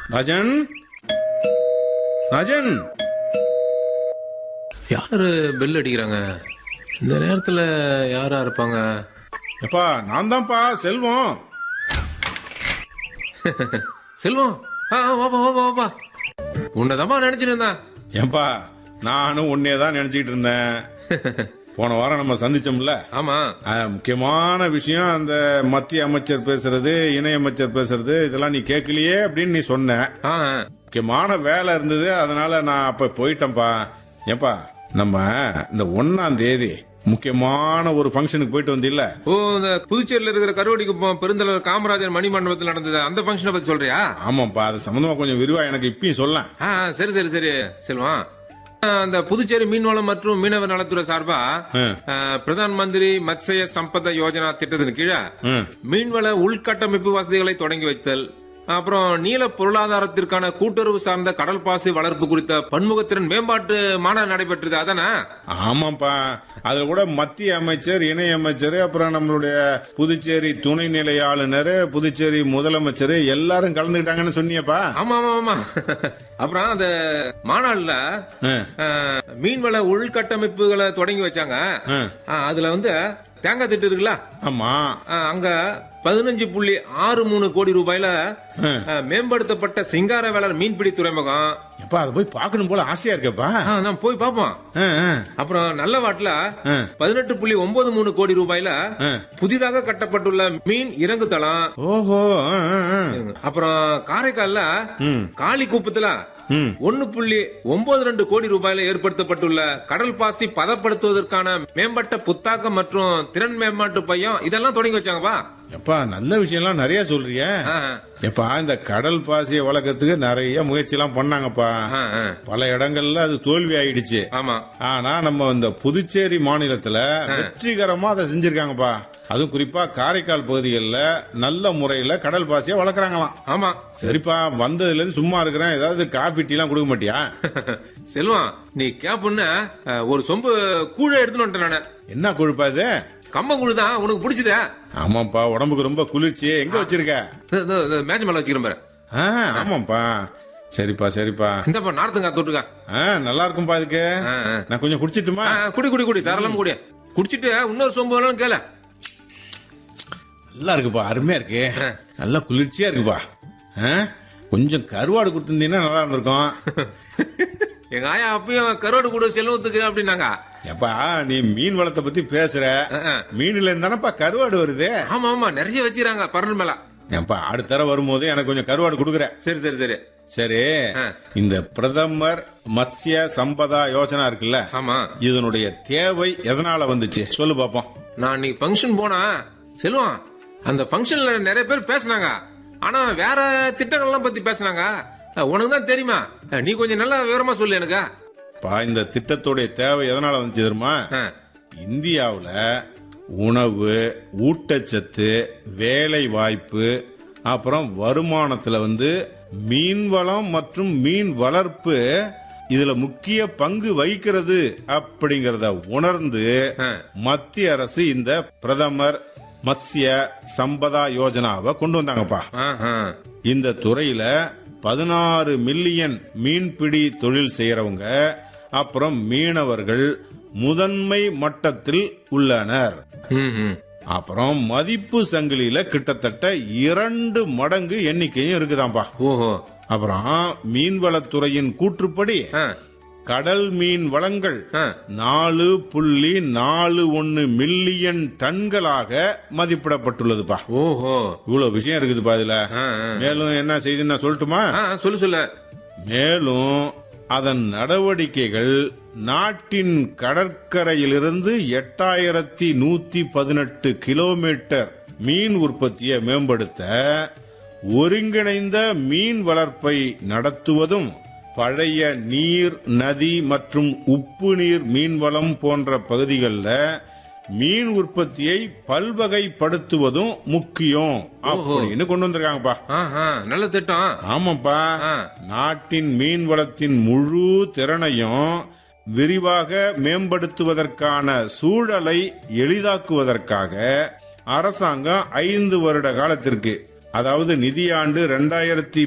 ராஜன் ராஜன் யாரு பெல் அடிக்கிறாங்க இந்த நேரத்துல யாரா இருப்பாங்க எப்பா நான் தான்ப்பா செல்வம் செல்வம் ஆ ஆ, வாப்பா வாப்பா வாப்பா உன்னதாம்மா நினைச்சிட்டு இருந்தேன் ஏன்பா நானும் உன்னே தான் நினைச்சிட்டு இருந்தேன் போன வாரம் நம்ம சந்திச்சோம்ல ஆமா ஆ, முக்கியமான விஷயம் அந்த மத்திய அமைச்சர் பேசுறது இணை அமைச்சர் பேசுறது இதெல்லாம் நீ கேட்கலையே அப்படின்னு நீ சொன்ன ஆ ஆ. முக்கியமான வேலை இருந்தது அதனால நான் அப்ப போயிட்டேன்ப்பா ஏப்பா நம்ம இந்த ஒன்னாம் தேதி முக்கியமான ஒரு ஃபங்க்ஷனுக்கு போயிட்டு வந்தில்ல ஓ இந்த புதுச்சேரியில இருக்கிற கருவடி குப்பம் பெருந்தலைவர் காமராஜர் மணி மண்டபத்தில் நடந்தது அந்த ஃபங்க்ஷனை பத்தி சொல்றியா ஆமாப்பா அது சம்பந்தமா கொஞ்சம் விரிவா எனக்கு இப்பயும் சொல்ல ஆ ஆ, சரி சரி சரி செல்வம் ஆ, அந்த புதுச்சேரி மீன்வளம் மற்றும் மீனவர் நலத்துறை சார்பா ம். ஆ, பிரதான் மந்திரி மத்ஸ்ய சம்பத யோஜனா திட்டத்தின் கீழே ம். மீன்வள உள்கட்டமைப்பு வசதிகளை தொடங்கி வைத்தல் அப்புறம் நீல பொருளாதாரத்திற்கான கூட்டுறவு சார்ந்த கடல் பாசி வளர்ப்பு குறித்த பன்முகத்திறன் மேம்பாட்டு மாநாடு நடைபெற்றது அதானே ஆமாப்பா அதுல கூட மத்திய அமைச்சர் இணை அமைச்சர் அப்புறம் நம்மளுடைய புதுச்சேரி துணைநிலை ஆளுநர் புதுச்சேரி முதலமைச்சர் எல்லாரும் கலந்துக்கிட்டாங்கன்னு சொன்னியப்பா ஆமா ஆமா ஆமா அப்புறம் அந்த மாநாடுல ஆ. ஆ, மீன்வள உள்கட்டமைப்புகளை தொடங்கி வச்சாங்க ஆ. ஆ, அதுல வந்து தேங்காய் திட்டு இருக்குல்ல ஆமா ஆ, அங்க பதினஞ்சு புள்ளி ஆறு மூணு கோடி ரூபாயில ஆ. ஆ, மேம்படுத்தப்பட்ட சிங்காரவேலர் மீன்பிடி துறைமுகம் எப்பா அதை போய் பார்க்கணும் போல ஆசையா இருக்கப்பா ஆ, நான் போய் பாப்போம் ஆ, ஆ. அப்புறம் நல்லவாட்டுல ஆ. பதினெட்டு புள்ளி ஒன்பது மூணு கோடி ரூபாயில ஆ. புதிதாக கட்டப்பட்டுள்ள மீன் இறங்கு தளம் ஓஹோ ஆ, ஆ, ஆ. அப்புறம் காரைக்கால்ல ம். காளி குப்பத்துல ம். ஒன்னு புள்ளி ஒன்பது ரெண்டு கோடி ரூபாயில ஏற்படுத்தப்பட்டுள்ள கடல் பாசி பதப்படுத்துவதற்கான மேம்பட்ட புத்தாக்கம் மற்றும் திறன் மேம்பாட்டு பையம் இதெல்லாம் தொடங்கி வச்சாங்கப்பா எப்பா நல்ல விஷயம்லாம் நிறைய சொல்றிய ஆ, எப்பா இந்த கடல் பாசியை வளர்க்கறதுக்கு நிறைய முயற்சி எல்லாம் பண்ணாங்கப்பா ஆ, ஆ. பல இடங்கள்ல அது தோல்வி ஆயிடுச்சு ஆமா ஆனா நம்ம இந்த புதுச்சேரி மாநிலத்துல வெற்றிகரமா அதை செஞ்சிருக்காங்கப்பா அதுவும் குறிப்பா காரைக்கால் பகுதிகளில் நல்ல முறையில கடல் பாசியை வளர்க்குறாங்களாம் ஆமா சரிப்பா வந்ததுல இருந்து சும்மா இருக்கிறேன் ஏதாவது காபி டீ எல்லாம் கொடுக்க மாட்டியா செல்வம் நீ கேப்புன்னு அஹ், ஒரு சொம்பு கூழ எடுத்துன்னு வந்துட்டேன் நானு என்ன கொழுப்பா இது கம்பங்கூழு தான் உனக்கு பிடிச்சதா ஆமாப்பா உடம்புக்கு ரொம்ப குளிர்ச்சி எங்க வச்சிருக்க மேட்ச் மேல வச்சுக்கிறேன் பாரு ஆ, ஆமாப்பா சரிப்பா சரிப்பா இந்தப்பா நார்த்தங்கா தொட்டுக்கா ஆ, நல்லா இருக்கும்பா இதுக்கு ஆ, ஆ. நான் கொஞ்சம் குடிச்சிட்டுமா ஆ, குடி குடி குடி தாராளமா குடி குடிச்சிட்டு இன்னொரு சொம்பு வேணும் கேள நல்லா இருக்குப்பா அருமையா இருக்கு நல்லா குளிர்ச்சியா இருக்குப்பா ஆ? கொஞ்சம் கருவாடு கொடுத்துருந்தீங்கன்னா நல்லா இருந்திருக்கும் எங்க ஆயா அப்பயும் கருவாடு கூட செல்வத்துக்கு அப்படின்னாங்க எப்பா நீ மீன் வளத்தை பத்தி பேசுற ஆ, ஆ. மீன்ல இருந்தானப்பா கருவாடு வருது ஆமா ஆமா நிறைய வச்சுக்கிறாங்க பரல் மேல ஏப்பா அடுத்த தடவை வரும்போது எனக்கு கொஞ்சம் கருவாடு கொடுக்குற சரி சரி சரி சரி ஆ. இந்த பிரதமர் மத்ஸ்ய சம்பதா யோஜனா இருக்குல்ல ஆமா இதனுடைய தேவை எதனால வந்துச்சு சொல்லு பாப்போம் நான் இன்னைக்கு ஃபங்க்ஷன் போனா செல்வம் அந்த ஃபங்க்ஷன்ல நிறைய பேர் பேசுனாங்க ஆனா வேற திட்டங்கள்லாம் பத்தி பேசுனாங்க அஹ், உனக்கு தான் தெரியுமா அஹ், நீ கொஞ்சம் நல்லா விவரமா சொல்லு எனக்கு பா இந்த திட்டத்துடைய தேவை எதனால வந்துச்சு தெரியுமா அஹ், இந்தியாவுல உணவு ஊட்டச்சத்து வேலை வாய்ப்பு அப்புறம் வருமானத்துல வந்து மீன் வளம் மற்றும் மீன் வளர்ப்பு இதுல முக்கிய பங்கு வகிக்கிறது அப்படிங்கறத உணர்ந்து அஹ். மத்திய அரசு இந்த பிரதமர் மத்ஸ்ய சம்பதா யோஜனாவை கொண்டு வந்தாங்கப்பா அஹ், அஹ். இந்த துறையில பதினாறு மில்லியன் மீன்பிடி தொழில் செய்யறவங்க அப்புறம் மீனவர்கள் முதன்மை மட்டத்தில் உள்ளனர் ம், ம். அப்புறம் மதிப்பு சங்கிலியில கிட்டத்தட்ட இரண்டு மடங்கு எண்ணிக்கையும் இருக்குதாம்பா ஓஹோ அப்புறம் மீன்வளத்துறையின் கூற்றுப்படி அஹ், கடல் மீன் வளங்கள் அஹ். நாலு புள்ளி நாலு ஒன்னு மில்லியன் டன்களாக மதிப்பிடப்பட்டுள்ளதுப்பா ஓஹோ இவ்வளவு விஷயம் இருக்குதுப்பா இதுல அஹ், அஹ். மேலும் என்ன செய்தி நான் சொல்லட்டுமா அஹ், சொல்லு சொல்லு மேலும் அதன் நடவடிக்கைகள் நாட்டின் கடற்கரையிலிருந்து எட்டாயிரத்தி நூத்தி பதினெட்டு கிலோமீட்டர் மீன் உற்பத்தியை மேம்படுத்த ஒருங்கிணைந்த மீன் வளர்ப்பை நடத்துவதும் பழைய நீர் நதி மற்றும் உப்பு நீர் மீன்வளம் போன்ற பகுதிகளில் மீன் உற்பத்தியை பல்வகைப்படுத்துவதும் முக்கியம் அப்படின்னு கொண்டு வந்திருக்காங்கப்பா அஹ், அஹ். நல்ல திட்டம் ஆமாப்பா ஆ. நாட்டின் மீன் வளத்தின் முழு திறனையும் விரிவாக மேம்படுத்துவதற்கான சூழலை எளிதாக்குவதற்காக அரசாங்கம் ஐந்து வருட காலத்திற்கு அதாவது நிதியாண்டு ரெண்டாயிரத்தி